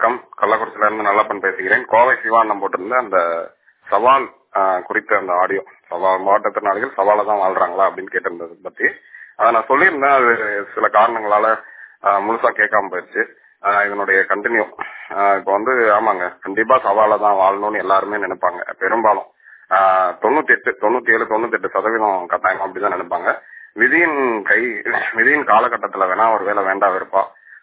வணக்கம் கள்ளக்குறிச்சியில இருந்து நல்லப்பன் பேசுகிறேன் கோவை சிவானம் போட்டிருந்த அந்த சவால் ஆஹ், குறித்த அந்த ஆடியோ சவால் மாற்றுத்திறனாளிகள் சவால தான் வாழ்றாங்களா அப்படின்னு கேட்டிருந்தது பத்தி அதை நான் சொல்லியிருந்தேன் அது சில காரணங்களால ஆஹ், முழுசா கேட்காம போயிடுச்சு ஆஹ், இதனுடைய கண்டினியூ இப்போ வந்து ஆமாங்க கண்டிப்பா சவால தான் வாழணும்னு எல்லாருமே நினைப்பாங்க பெரும்பாலும் ஆஹ், தொண்ணூத்தி எட்டு தொண்ணூத்தி ஏழு தொண்ணூத்தி எட்டு சதவீதம் கட்டாயம் அப்படிதான் நினைப்பாங்க விதியின் கை விதியின் காலகட்டத்துல வேணா ஒரு வேலை வேண்டாம் இருப்பா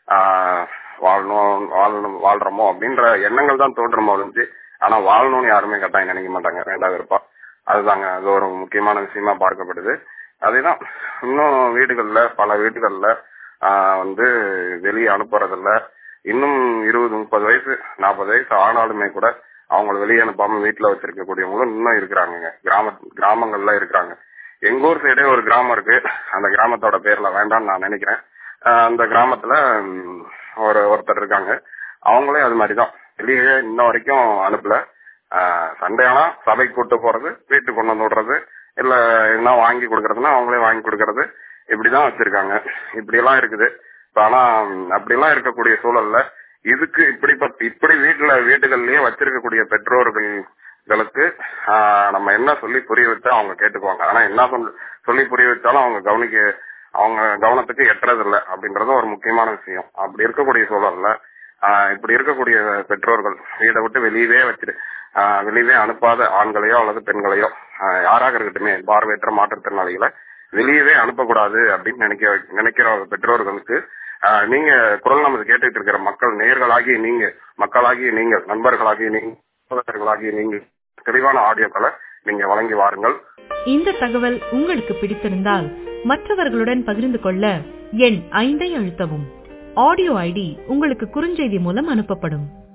ஆஹ் வாழணும் வாழணும் வாழ்றோமோ அப்படின்ற எண்ணங்கள் தான் தோன்றுமோ ஒழிஞ்சு ஆனா வாழணும்னு யாருமே கட்டாயம் நினைக்க மாட்டாங்க வேண்டாம் இருப்பா அதுதாங்க அது ஒரு முக்கியமான விஷயமா பார்க்கப்படுது அதேதான் இன்னும் வீடுகள்ல பல வீடுகள்ல ஆஹ் வந்து வெளியே அனுப்புறதில்ல இன்னும் இருபது முப்பது வயசு நாற்பது வயசு ஆனாலுமே கூட அவங்கள வெளியே அனுப்பாம வீட்டுல வச்சிருக்கக்கூடியவங்களும் இன்னும் இருக்கிறாங்க கிராம கிராமங்கள்ல இருக்கிறாங்க எங்க ஊர் சைடே ஒரு கிராமம் இருக்கு அந்த கிராமத்தோட பேர்ல வேண்டாம்னு நான் நினைக்கிறேன் ஆஹ் அந்த கிராமத்துல ம், ஒரு ஒருத்தர் இருக்காங்க அவங்களே அது மாதிரிதான் வெளியே இன்ன வரைக்கும் அனுப்பல ஆஹ் சண்டே ஆனா சபைக்கு கூட்டு போறது வீட்டுக்கு கொண்டு வந்து விடுறது இல்ல எதுனா வாங்கி கொடுக்கறதுன்னா அவங்களே வாங்கி கொடுக்கறது இப்படிதான் வச்சிருக்காங்க இப்படி எல்லாம் இருக்குது இப்ப ஆனா ம், அப்படிலாம் இருக்கக்கூடிய சூழல்ல இதுக்கு இப்படி பட்- இப்படி வீட்டுல வீடுகள்லயே வச்சிருக்கக்கூடிய பெற்றோர்களுக்கு ஆஹ், நம்ம என்ன சொல்லி புரிய வச்சா அவங்க கேட்டுக்குவாங்க ஆனா என்ன சொல்- சொல்லி புரிய வச்சாலும் அவங்க கவனிக்க அவங்க கவனத்துக்கு எட்டுறது இல்ல அப்படின்றது ஒரு முக்கியமான விஷயம் அப்படி இருக்கக்கூடிய சூழல்ல ஆஹ், இப்படி இருக்கக்கூடிய பெற்றோர்கள் வீடை விட்டு வெளியவே வச்சிரு ஆஹ், வெளியவே அனுப்பாத ஆண்களையோ அல்லது பெண்களையோ ஆஹ், யாராக இருக்கட்டுமே பார்வையற்ற மாற்றுத்திறனாளிகளை வெளியவே அனுப்பக்கூடாது அப்படின்னு நினைக்க நினைக்கிற பெற்றோர்களுக்கு ஆஹ், நீங்க குரல் நமது கேட்டுட்டு இருக்கிற மக்கள் நேர்களாகிய நீங்க மக்களாகிய நீங்கள் நண்பர்களாகிய நீங்க சகோதரர்களாகிய நீங்க தெளிவான ஆடியோக்களை நீங்க வழங்கி வாருங்கள் இந்த தகவல் உங்களுக்கு பிடித்திருந்தால் மற்றவர்களுடன் பகிர்ந்து கொள்ள எண் ஐந்தை அழுத்தவும் ஆடியோ ஐடி உங்களுக்கு குறுஞ்செய்தி மூலம் அனுப்பப்படும்